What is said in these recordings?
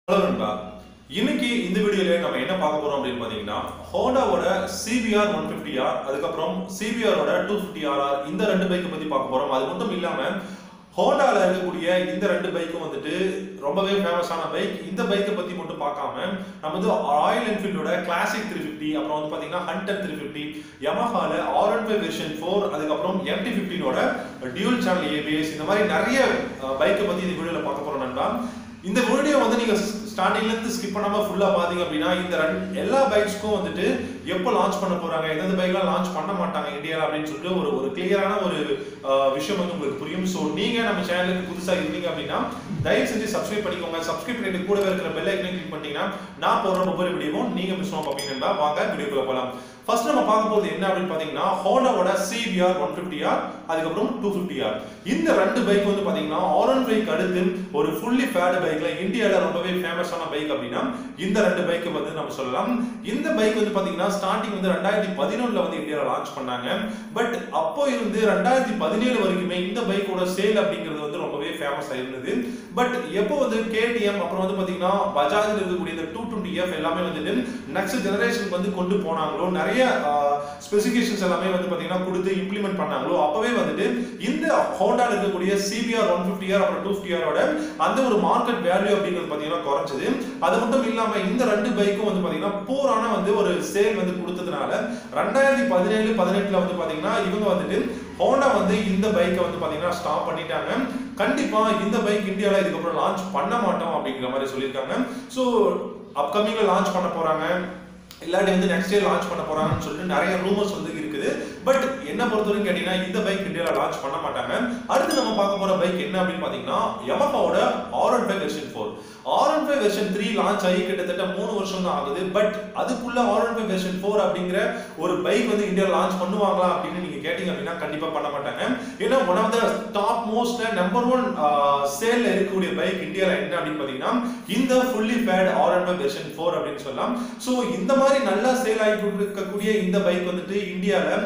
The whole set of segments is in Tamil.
ஹலோ நண்பா இன்னைக்கு இந்த வீடியோல நம்ம என்ன பார்க்க போறோம் அப்படின்னு பாத்தீங்கன்னா ஹோண்டாவோட சிபிஆர் ஒன் பிப்டி ஆர் அதுக்கப்புறம் சிபிஆரோட டூ பிப்டி ஆர் இந்த ரெண்டு பைக்கை பத்தி பார்க்க போறோம் அது மட்டும் இல்லாம ஹோண்டால இருக்கக்கூடிய இந்த ரெண்டு பைக்கும் வந்துட்டு ரொம்பவே ஃபேமஸான பைக் இந்த பைக்கை பத்தி மட்டும் பார்க்காம நம்ம வந்து ராயல் என்ஃபீல்டோட கிளாசிக் த்ரீ ஃபிஃப்டி அப்புறம் வந்து பாத்தீங்கன்னா ஹண்டர் த்ரீ ஃபிஃப்டி யமஹால R one five version four அதுக்கப்புறம் எம்டி ஃபிஃப்டினோட டியூல் சேனல் ஏபிஎஸ் இந்த மாதிரி நிறைய பைக்கை பத்தி இந்த வீடியோல பார்க்க போறோம் நண்பா இந்த வீடியோ வந்து நீங்க ஸ்டார்டிங்ல இருந்து ஸ்கிப் பண்ணாம ஃபுல்லா பாத்தீங்க அப்படின்னா இந்த ரெண்டு எல்லா பைக்ஸ்க்கும் வந்துட்டு எப்போ லான்ச் பண்ண போறாங்க எந்தெந்த பைக்லாம் லான்ச் பண்ண மாட்டாங்க இந்தியாவில் அப்படின்னு சொல்லிட்டு ஒரு ஒரு கிளியரான ஒரு அஹ், விஷயம் வந்து உங்களுக்கு புரியும் ஸோ நீங்க நம்ம சேனலுக்கு புதுசா இருந்தீங்க அப்படின்னா தயவு செஞ்சு சப்ஸ்கிரைப் பண்ணிக்கோங்க சப்ஸ்கிரைப் பண்ணிட்டு கூடவே இருக்கிற பெல் ஐக்கனை கிளிக் பண்ணிட்டீங்கன்னா நான் போடுற ஒவ்வொரு வீடியோவும் நீங்க மிஸ் பண்ண பார்ப்பீங்கன்னா வாங்க வீடியோக்குள்ள போகலாம் ஃபர்ஸ்ட் நம்ம பார்க்க போறது என்ன அப்படின்னு பாத்தீங்கன்னா ஹோண்டாவோட சிபிஆர் ஒன் பிப்டி ஆர் அதுக்கப்புறம் டூ பிப்டி ஆர் இந்த ரெண்டு பைக் வந்து பாத்தீங்கன்னா ஆரன் பைக் அடுத்து ஒரு ஃபுல்லி ஃபேடு பைக்ல இந்தியால ரொம்பவே ஃபேமஸான பைக் அப்படின்னா இந்த ரெண்டு பைக் வந்து நம்ம சொல்லலாம் இந்த பைக் வந்து பாத்தீங்கன்னா ஸ்டார்டிங் வந்து ரெண்டாயிரத்தி பதினொன்னுல வந்து இந்தியாவில் லான்ச் பண்ணாங்க பட் அப்போ இருந்து ரெண்டாயிரத்தி பதினேழு வரைக்குமே இந்த பைக்கோட சேல் அப்படிங்கிறது வந்து ரொம்பவே ஃபேமஸ் ஆயிருந்தது பட் எப்போ வந்து கேடிஎம் அப்புறம் வந்து பாத்தீங்கன்னா பஜாஜ் இருக்கக்கூடிய இந்த டூ டுவெண்ட்டி எஃப் எல்லாமே வந்துட்டு நெக்ஸ்ட் ஜெனரேஷன் வந்து கொண்டு போனாங்களோ நிறைய ஸ்பெசிபிகேஷன்ஸ் எல்லாமே வந்து பாத்தீங்கன்னா கொடுத்து இம்ப்ளிமெண்ட் பண்ணாங்களோ அப்பவே வந்துட்டு இந்த ஹோண்டால இருக்கக்கூடிய சிபிஆர் ஒன் பிப்டி ஆர் அப்புறம் டூ ஃபிஃப்டி அந்த ஒரு மார்க்கெட் வேல்யூ அப்படிங்கிறது பாத்தீங்கன்னா குறைஞ்சது அது மட்டும் இல்லாம இந்த ரெண்டு பைக்கும் வந்து பாத்தீங்கன்னா பூரான வந்து ஒரு சேல் வந்து கொடுத்ததுனால ரெண்டாயிரத்தி பதினேழு பதினெட்டுல வந்து பாத்தீங்கன்னா இவங்க வந்துட்டு ஹோண்டா வந்து இந்த பைக்கை வந்து பாத்தீங்கன்னா ஸ்டாப் பண்ணிட்டாங்க கண்டிப்பா இந்த பைக் இந்தியாவில் இதுக்கப்புறம் லான்ச் பண்ண மாட்டோம் அப்படிங்கிற மாதிரி சொல்லியிருக்காங்க ஸோ அப்கமிங்ல லான்ச் பண்ண போறாங்க இல்லாட்டி வந்து நெக்ஸ்ட் இயர் லான்ச் பண்ண போறாங்கன்னு சொல்லிட்டு நிறைய ரூமர்ஸ் வந்து இருக்குது பட் என்ன பொறுத்தவரைக்கும் கேட்டீங்கன்னா இந்த பைக் இந்தியாவில் லான்ச் பண்ண மாட்டாங்க அடுத்து நம்ம பார்க்க போற பைக் என்ன அப்படின்னு பாத்தீங்கன்னா யமஹாவோட R one five version four R one five version three launch ஆகி கிட்டத்தட்ட மூணு வருஷம் தான் ஆகுது பட் அதுக்குள்ள R one five version four அப்படிங்கிற ஒரு பைக் வந்து இந்தியாவில் லான்ச் பண்ணுவாங்களா அப்படின்னு நீங்க கேட்டீங்க அப்படின்னா கண்டிப்பா பண்ண மாட்டாங்க ஏன்னா one of the top most number one சேல்ல இருக்கக்கூடிய பைக் இந்தியாவில் என்ன அப்படின்னு பாத்தீங்கன்னா இந்த fully faired R one five version four அப்படின்னு சொல்லலாம் ஸோ இந்த மாதிரி நல்லா சேல் ஆகிட்டு இருக்கக்கூடிய இந்த பைக் வந்துட்டு இந்தியாவில்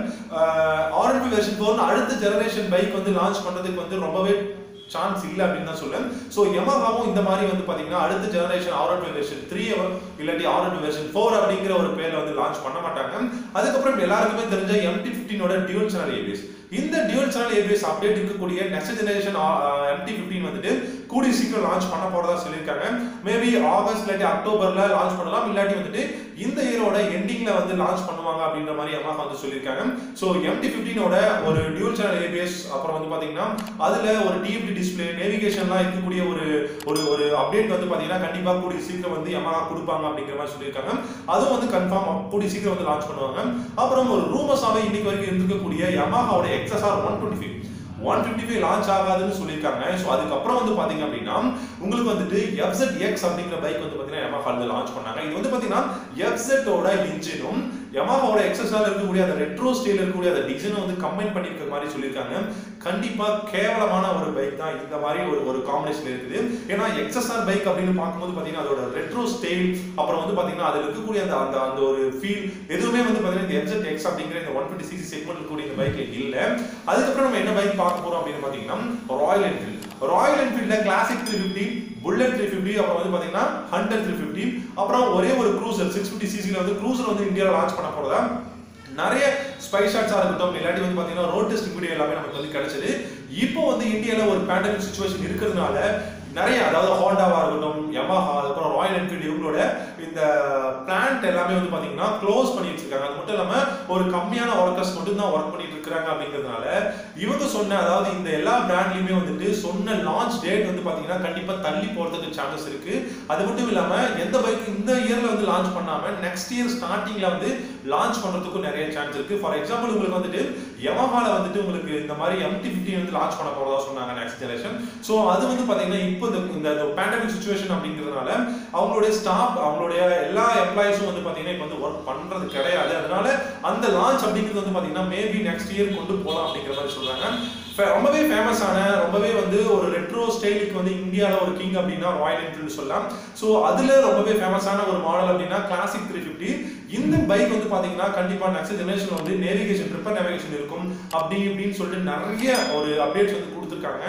R one five version four அடுத்த ஜெனரேஷன் பைக் வந்து லான்ச் பண்றதுக்கு வந்து ரொம்பவே சான்ஸ் இல்ல அப்படின்னு தான் சொல்லுவேன் ஸோ யமஹாவும் இந்த மாதிரி வந்து பாத்தீங்கன்னா அடுத்த generation R one version three இல்லாட்டி ஆர் ஒன் வெர்ஷன் ஃபோர் அப்படிங்கிற ஒரு பேர்ல வந்து லான்ச் பண்ண மாட்டாங்க அதுக்கப்புறம் எல்லாருக்குமே தெரிஞ்ச எம்டி ஃபிஃப்டினோட டியூல் சேனல் ஏபிஎஸ் இந்த டியூல் சேனல் ஏபிஎஸ் அப்டேட் இருக்கக்கூடிய நெக்ஸ்ட் ஜெனரேஷன் எம்டி ஃபிஃப்டின் வந்துட்டு கூடிய சீக்கிரம் லான்ச் பண்ண போறதா சொல்லியிருக்காங்க மேபி ஆகஸ்ட் இல்லாட்டி அக்டோபர்ல லான்ச் பண்ணலாம் இல்லாட்டி வந்துட்டு இந்த இயரோட எண்டிங்ல வந்து லான்ச் பண்ணுவாங்க அப்படின்ற மாதிரி Yamaha வந்து சொல்லியிருக்காங்க ஸோ எம்டி ஃபிஃப்டினோட ஒரு டியூல் சேனல் ஏபிஎஸ் அப்புறம் வந்து பாத்தீங்கன்னா அதுல ஒரு டிஎஃப்டி டிஸ்பிளே நேவிகேஷன்லாம் இருக்கக்கூடிய ஒரு ஒரு ஒரு அப்டேட் வந்து பாத்தீங்கன்னா கண்டிப்பா கூடிய சீக்கிரம் வந்து Yamaha கொடுப்பாங்க அப்படிங்கிற மாதிரி சொல்லியிருக்காங்க அதுவும் வந்து கன்ஃபார்ம் கூடிய சீக்கிரம் வந்து லான்ச் பண்ணுவாங்க அப்புறம் ஒரு ரூமர்ஸாவே இன்னைக்கு வரைக்கும் இருந்திருக்கக்கூடிய Yamahaவோட XSR one twenty five one fifty five launch ஆகாதுன்னு சொல்லியிருக்காங்க ஸோ அதுக்கப்புறம் வந்து பாத்தீங்க அப்படின்னா உங்களுக்கு வந்துட்டு எஃப்செட் எக்ஸ் அப்படிங்கிற பைக் வந்து பாத்தீங்கன்னா Yamaha வந்து லான்ச் பண்ணாங்க இது வந்து பாத்தீங்கன்னா எஃப்செட்டோட இன்ஜினும் Yamahaவோட எக்ஸஸால இருக்கக்கூடிய அந்த ரெட்ரோ ஸ்டைல் இருக்கக்கூடிய அந்த டிசைனை வந்து கம்பைன் பண்ணிருக்க மாதிரி சொல்லியிருக்காங்க கண்டிப்பா கேவலமான ஒரு பைக் தான் இந்த மாதிரி ஒரு ஒரு காம்பினேஷன் இருக்குது ஏன்னா எக்ஸஸ்ஆர் பைக் அப்படின்னு பார்க்கும்போது பாத்தீங்கன்னா அதோட ரெட்ரோ ஸ்டைல் அப்புறம் வந்து பாத்தீங்கன்னா அதுல இருக்கக்கூடிய அந்த அந்த அந்த ஒரு ஃபீல் எதுவுமே வந்து பாத்தீங்கன்னா இந்த எஃப்செட் எக்ஸ் அப்படிங்கிற இந்த ஒன் டுவெண்ட்டி சிசி செக்மெண்ட் இருக்கக்கூடிய இந்த பைக்ல இல்ல அதுக்கப்புறம் நம்ம என்ன பைக் பார்க்க போறோம் அப்படின்னு பாத்தீங்கன்னா ராயல் என்ஃபீல்ட் ராயல் என்ஃபீல்ட்ல classic three fifty bullet three fifty அப்புறம் வந்து பாத்தீங்கன்னா ஹண்டர் த்ரீ ஃபிஃப்டி அப்புறம் ஒரே ஒரு க்ரூசர் சிக்ஸ் ஃபிஃப்டி சிசில வந்து க்ரூசர் வந்து இந்தியாவில் லான்ச் பண்ண போறதா நிறைய ஸ்பை ஷாட்ஸா இருக்கட்டும் இல்லாட்டி வந்து பாத்தீங்கன்னா ரோட் டெஸ்ட் வீடியோ எல்லாமே நமக்கு வந்து கிடைச்சது இப்போ வந்து இந்தியால ஒரு பேண்டமிக் சுச்சுவேஷன் இருக்கிறதுனால நிறைய அதாவது ஹோண்டாவா இருக்கட்டும் யமஹா அதுக்கப்புறம் ராயல் என்ஃபீல்டு இவங்களோட இந்த பிளான்ட் எல்லாமே வந்து பாத்தீங்கன்னா க்ளோஸ் பண்ணி வச்சிருக்காங்க அது மட்டும் இல்லாம ஒரு கம்மியான ஒர்க்கர்ஸ் மட்டும் தான் ஒர்க் பண்ணிட்டு இருக்காங்க அப்படிங்கிறதுனால இவங்க சொன்ன அதாவது இந்த எல்லா பிராண்ட்லயுமே வந்துட்டு சொன்ன லான்ச் டேட் வந்து பாத்தீங்கன்னா கண்டிப்பா தள்ளி போறதுக்கு சான்சஸ் இருக்கு அது மட்டும் இல்லாம எந்த பைக் இந்த இயர்ல வந்து லான்ச் பண்ணாம நெக்ஸ்ட் இயர் ஸ்டார்டிங்ல வந்து லான்ச் பண்றதுக்கும் நிறைய சான்ஸ் இருக்கு ஃபார் எக்ஸாம்பிள் உங்களுக்கு வந்துட்டு யமஹால வந்துட்டு உங்களுக்கு இந்த மாதிரி எம்டி ஃபிஃப்டி வந்து லான்ச் பண்ண போறதா சொன்னாங்க நெக்ஸ்ட் ஜெனரேஷன் ஸோ அது வந்து பாத்தீங்கன்னா இப்போ இந்த இந்த பேண்டமிக் சுச்சுவேஷன் அப்படிங்கிறதுனால அவங்களுடைய ஸ்டாஃப் அவங்களுடைய எல்லா எம்ப்ளாயிஸும் வந்து பாத்தீங்கன்னா இப்போ வந்து ஒர்க் பண்றது கிடையாது அதனால அந்த லான்ச் அப்படிங்கிறது வந்து பாத்தீங்கன்னா மேபி நெக்ஸ்ட் இயர் கொண்டு போகலாம் அப்படிங்கிற மாதிரி சொல்றாங்க ஃபே- ரொம்பவே ஃபேமஸான ரொம்பவே வந்து ஒரு ரெட்ரோ ஸ்டைலுக்கு வந்து இந்தியாவில் ஒரு கிங் அப்படின்னா ராயல் என்ஃபீல்டு சொல்லலாம் ஸோ அதுல ரொம்பவே ஃபேமஸான ஒரு மாடல் அப்படின்னா கிளாசிக் த்ரீ ஃபிஃப்டி இந்த பைக் வந்து பாத்தீங்கன்னா கண்டிப்பா நெக்ஸ்ட் ஜெனரேஷன் வந்து நேவிகேஷன் ட்ரிப்பர் நேவிகேஷன் இருக்கும் அப்படி இப்படின்னு சொல்லிட்டு நிறைய ஒரு அப்டேட்ஸ் வந்து கொடுத்துருக்காங்க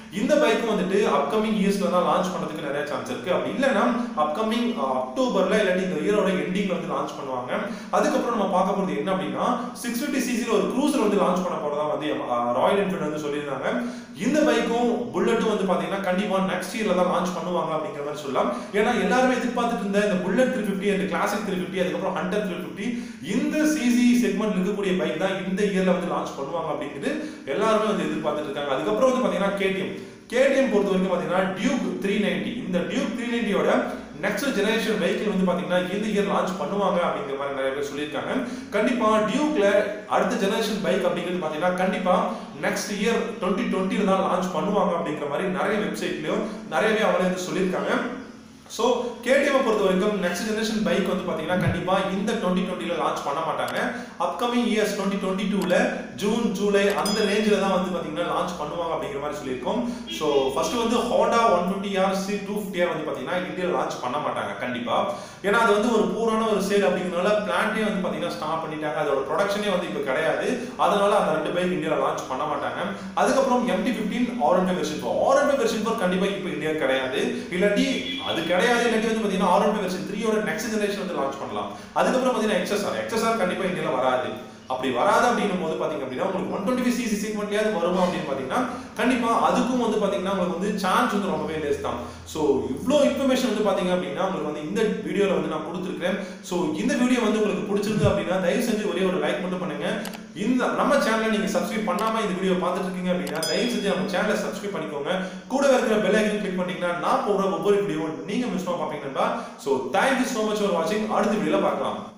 இந்த பைக்கும் வந்துட்டு அப்கமிங் இயர்ஸ்ல தான் லான்ச் பண்றதுக்கு நிறைய சான்ஸ் இருக்கு அப்படி இல்லைன்னா அப்கமிங் அக்டோபர்ல இல்லாட்டி இந்த இயரோட எண்டிங்ல வந்து லான்ச் பண்ணுவாங்க அதுக்கப்புறம் நம்ம பார்க்க போறது என்ன அப்படின்னா சிக்ஸ் ஃபிஃப்டி சிசில ஒரு க்ரூசர் வந்து லான்ச் பண்ண போறதா வந்து ராயல் என்ஃபீல்டு வந்து சொல்லியிருந்தாங்க இந்த பைக்கும் புல்லட்டும் வந்து பாத்தீங்கன்னா கண்டிப்பா நெக்ஸ்ட் இயர்ல தான் லான்ச் பண்ணுவாங்க அப்படிங்கிற மாதிரி சொல்லலாம் ஏன்னா எல்லாருமே எதிர்பார்த்துட்டு இருந்த இந்த புல்லட் த்ரீ ஃபிஃப்டி அந்த கிளாசிக் த்ரீ ஃபிஃப்டி அதுக்கப்புறம் ஹண்டர் த்ரீ ஃபிஃப்டி இந்த சிசி செக்மெண்ட் இருக்கக்கூடிய பைக் தான் இந்த இயர்ல வந்து லான்ச் பண்ணுவாங்க அப்படிங்கிறது எல்லாருமே வந்து எதிர்பார்த்துட்டு இருக்காங்க அதுக்கப்புறம் வந்து பாத்தீங்கன்னா கேடிஎம் கேடிஎம் பொறுத்த வரைக்கும் பாத்தீங்கன்னா டியூக் த்ரீ நைன்டி இந்த டியூக் த்ரீ நைன்டியோட நெக்ஸ்ட் ஜெனரேஷன் வெஹிக்கிள் வந்து பாத்தீங்கன்னா இந்த இயர் லான்ச் பண்ணுவாங்க அப்படிங்கிற மாதிரி நிறைய பேர் சொல்லியிருக்காங்க கண்டிப்பா டியூக்ல அடுத்த ஜெனரேஷன் பைக் அப்படிங்கிறது பாத்தீங்கன்னா கண்டிப்பா நெக்ஸ்ட் இயர் டுவெண்ட்டி டுவெண்ட்டில தான் லான்ச் பண்ணுவாங்க அப்படிங்கிற மாதிரி நிறைய வெப்சைட்லயும் நிறையவே அவங்களே வந்து சொல்லியிருக்காங்க ஸோ கேடிஎம் பொறுத்த வரைக்கும் நெக்ஸ்ட் ஜெனரேஷன் பைக் வந்து பார்த்தீங்கன்னா கண்டிப்பாக இந்த டுவெண்ட்டி டுவெண்ட்டியில் லான்ச் பண்ண மாட்டாங்க அப்கமிங் இயர்ஸ் டுவெண்ட்டி டுவெண்ட்டி டூவில் ஜூன் ஜூலை அந்த ரேஞ்சில் தான் வந்து பார்த்தீங்கன்னா லான்ச் பண்ணுவாங்க அப்படிங்கிற மாதிரி சொல்லியிருக்கோம் ஸோ ஃபர்ஸ்ட் வந்து Honda one fifty R C two fifty R வந்து பார்த்தீங்கன்னா இந்தியாவில் லான்ச் பண்ண மாட்டாங்க கண்டிப்பாக ஏன்னா அது வந்து ஒரு பூரான ஒரு சேல் அப்படிங்கிறனால பிளான்ட்டே வந்து பார்த்தீங்கன்னா ஸ்டாப் பண்ணிட்டாங்க அதோட ப்ரொடக்ஷனே வந்து இப்போ கிடையாது அதனால அந்த ரெண்டு பைக் இந்தியாவில் லான்ச் பண்ண மாட்டாங்க அதுக்கப்புறம் எம்டி ஃபிஃப்டீன் ஆரண்ட் வெர்ஷன் ஃபோர் ஆரண்ட் வெர்ஷன் ஃபோர் கண்டிப்பாக இப்போ இந்தியா கிடையாது இல்லாட்டி அது கிடையாது இல்லாட்டி வந்து பார்த்தீங்கன்னா ஆரண்ட் வெர்ஷன் த்ரீயோட நெக்ஸ்ட் ஜெனரேஷன் வந்து லான்ச் பண்ணலாம் அதுக்கப்புறம் பார்த்தீங்கன்னா எக்ஸ்எஸ்ஆர் எக்ஸ்எஸ்ஆர் கண்டிப்பாக இந்தியாவில் வராது அப்படி வராது அப்படின்னும் போது பாத்தீங்க அப்படின்னா உங்களுக்கு ஒன் டுவெண்ட்டி சிசி செக்மெண்ட்லயாவது வருமா அப்படின்னு பாத்தீங்கன்னா கண்டிப்பா அதுக்கும் வந்து பாத்தீங்கன்னா உங்களுக்கு வந்து சான்ஸ் வந்து ரொம்பவே லெஸ் தான் ஸோ இவ்வளோ இன்ஃபர்மேஷன் வந்து பாத்தீங்க அப்படின்னா உங்களுக்கு வந்து இந்த வீடியோல வந்து நான் கொடுத்துருக்கேன் ஸோ இந்த வீடியோ வந்து உங்களுக்கு பிடிச்சிருந்து அப்படின்னா தயவு செஞ்சு ஒரே ஒரு லைக் மட்டும் பண்ணுங்க இந்த நம்ம சேனலை நீங்க சப்ஸ்கிரைப் பண்ணாம இந்த வீடியோ பார்த்துட்டு இருக்கீங்க அப்படின்னா தயவு செஞ்சு நம்ம சேனலை சப்ஸ்கிரைப் பண்ணிக்கோங்க கூட இருக்கிற பெல் ஐக்கன் கிளிக் பண்ணீங்கன்னா நான் போடுற ஒவ்வொரு வீடியோ நீங்க மிஸ் பண்ண பாப்பீங்க so thank you so much for வாட்சிங் அடுத்த வீடியோல பார்க்கலாம்